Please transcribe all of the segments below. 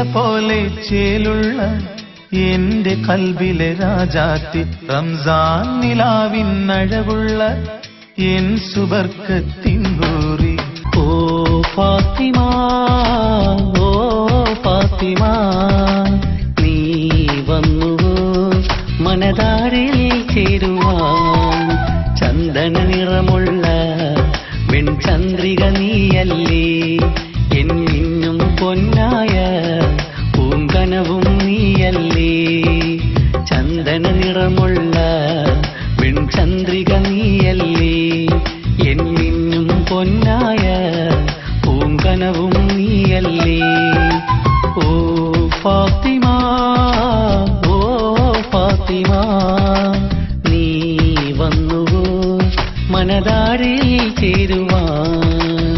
പോലെ ചേലുള്ള എന്റെ കൽബിലെ രാജാത്തി റംസാൻ നിലാവിനഴകുള്ള എൻ സുബർക്കത്തിൻകൂറി ഓ ഫാത്തിമ ഓ ഫാത്തിമ നീ വന്നുവോ മനതാരിൽ ചേരുവാൻ ചന്ദന നിറമുള്ള വെൺചന്ദ്രിക നീയല്ലേ എന്നിന്നും പൊന്നായ പൂങ്കനവും നീയല്ലേ ചന്ദന നിറമുള്ള വെൺചന്ദ്രിക നീയല്ലേ എന്നിന്നും പൊന്നായ പൂങ്കനവും നീയല്ലേ ഓ ഫാത്തിമ ഓ ഫാത്തിമ നീ വന്നുവോ മനതാരിൽ ചേരുവാൻ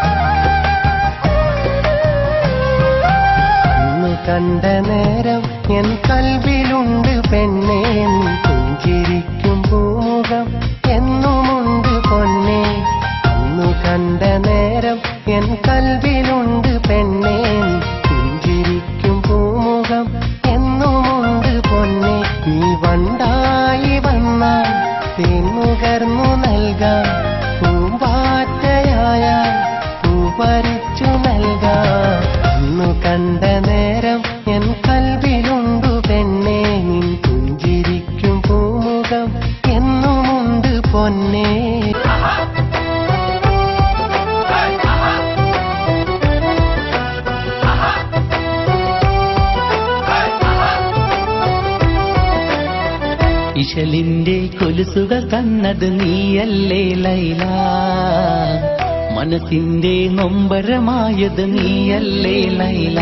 ഇന്ന് കണ്ട നേരം എൻ കൽവിലുണ്ട് പെണ്ണേ നീ പുഞ്ചിരിക്കും പൂമുഖം എന്നുമുണ്ട് പൊന്നേ അന്നു കണ്ട നേരം എൻ കൽവിലുണ്ട് പെണ്ണേ നീ പുഞ്ചിരിക്കും പൂമുഖം എന്നുമുണ്ട് പൊന്നേ നീ വണ്ടായി വന്നാൽ തേന്നുകർന്നു നൽകാം പൂമ്പാറ്റയായ പൂപറിച്ചു നൽകാം അന്നു കണ്ട നേരം എൻ കൽവിലുണ്ടു പെണ്ണേ നിൻ പുഞ്ചിരിക്കും പൂമുഖം എന്നുമുണ്ട് പൊന്നേ ഇശലിന്റെ കൊലുസുകൾ തന്നത് നീയല്ലേ ലൈല മനസ്സിന്റെ നൊമ്പരമായത് നീയല്ലേ ലൈല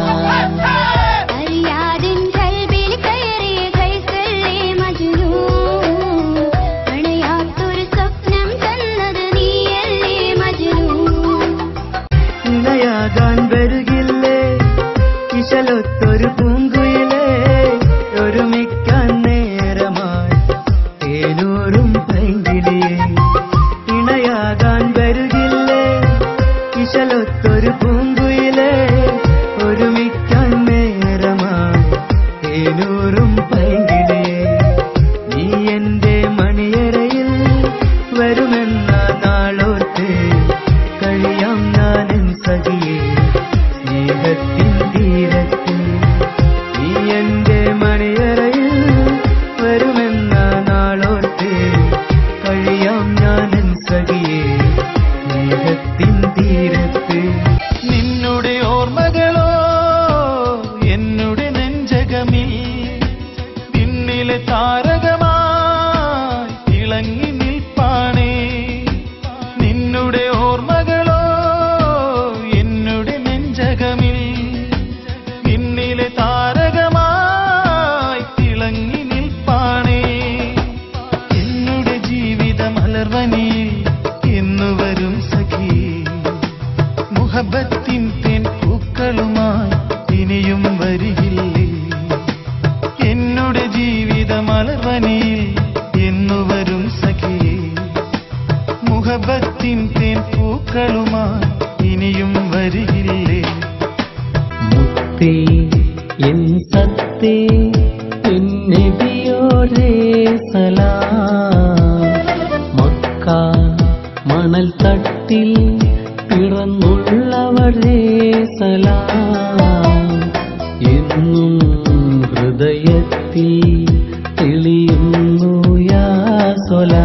അറിയാതിൻ കൽബിൽ കയറിയ കൈസല്ലേ മജ്നൂ അണയാത്തൊരു സ്വപ്നം തന്നത് നീയല്ലേ മജ്നൂ ഇണയാകാൻ വരുകില്ലേ ഇശലൊത്തൊരു പൂങ്കുയിലേ ഒരുമിക്കാൻ നേരമായി തേനൂറും പൈങ്കിളിയേ ഇണയാകാൻ വരുകില്ലേ ഇശലൊത്തൊരു പൂങ്കുയിലേ ഒരുമിക്കാൻ നേരമായി തേനൂറും പൈങ്കിളിയേ നീ എന്റെ മണിയറയിൽ വരുമെന്ന നാളോർത്ത് കഴിയാം ഞാനും സഖിയേ സ്നേഹത്തിൻ തീരത്ത് നീ എന്റെ മണിയറയിൽ വരുമെന്ന നാളോർത്ത് കഴിയാം ഞാനും സഖിയേ സ്നേഹത്തിൻ തീരത്ത് നിന്നുടെ ഓർമ്മകളോ എന്നുടെ നെഞ്ചകമിൽ പിന്നിലെ താരകമായി തിളങ്ങി നിൽപ്പാണേ നിന്നുടെ ഓർമ്മകളോ എന്നുടെ നെഞ്ചകമിൽ പിന്നിലെ താരകമായി തിളങ്ങി നിൽപ്പാണേ എന്നുടെ ജീവിത മലർവനിയിൽ എന്നുവരും സഖി മുഹബത്തിൻ തേൻ പൂക്കളുമായി ഇനിയും വരികില്ലേ എന്നുടെ ജീവിത മലർവനിയിൽ എന്നുവരും സഖിയേ മുഹബത്തിൻ തേൻ പൂക്കളുമായി ഇനിയും വരികില്ലേ മുത്തേ എൻ സത്തേ നബിയോരേ സലാം മക്ക മണൽ തട്ടിൽ പിറന്നുള്ളവരേ സലാം എന്നും ഹൃദയത്തിൽ തെളിയുന്നു യാ സൊലാ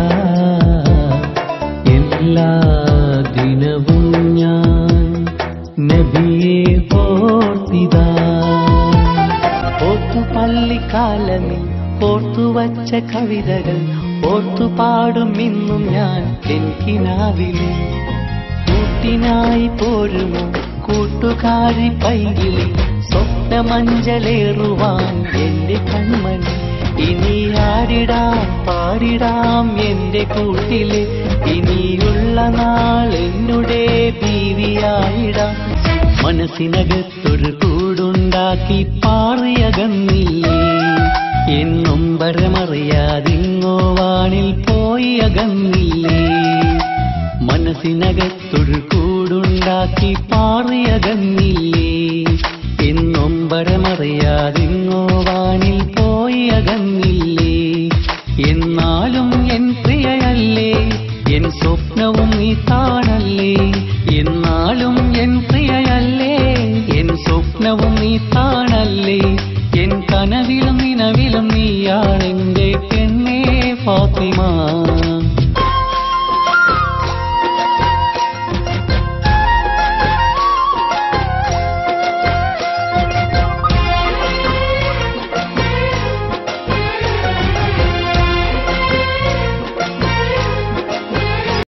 എല്ലാ ദിനവും ഞാൻ നബിയെ ഓർത്തിതാ ഓർത്തു പള്ളിക്കാലമിൽ ഓർത്തു വച്ച കവിതകൾ ഓർത്തു പാടും ഇന്നും ഞാൻ എനിക്കിനാവിലെ കൂട്ടിനായി പോരുമോ കൂട്ടുകാരി പൈകിളി സ്വപ്നമഞ്ചലേറുവാൻ എന്റെ കൺമണി ഇനി ആരിടാം പാടിടാം എന്റെ കൂട്ടിലെ ഇനിയുള്ള നാൾ എന്നുടെ ബീവിയായിടാം മനസ്സിനകത്തൊരു കൂടുണ്ടാക്കി പാറിയകന്നില്ലേ എന്നും പരമറിയാതിങ്ങോ വാണിൽ പോയി അകന്നില്ലേ മനസ്സിനകത്തൊരു കൂടുണ്ടാക്കി പാറിയകന്നില്ലേ എന്നും വിവരമറിയാതിങ്ങോ വാനിൽ പോയി അകന്നില്ലേ എന്നാലും എൻ പ്രിയയല്ലേ എൻ സ്വപ്നവും നീ താണല്ലേ എന്നാലും എൻ പ്രിയയല്ലേ എൻ സ്വപ്നവും നീ താണല്ലേ എൻ കനവിലും നിലവിലും നീയാണെന്റെ പെണ്ണേ ഫാത്തിമ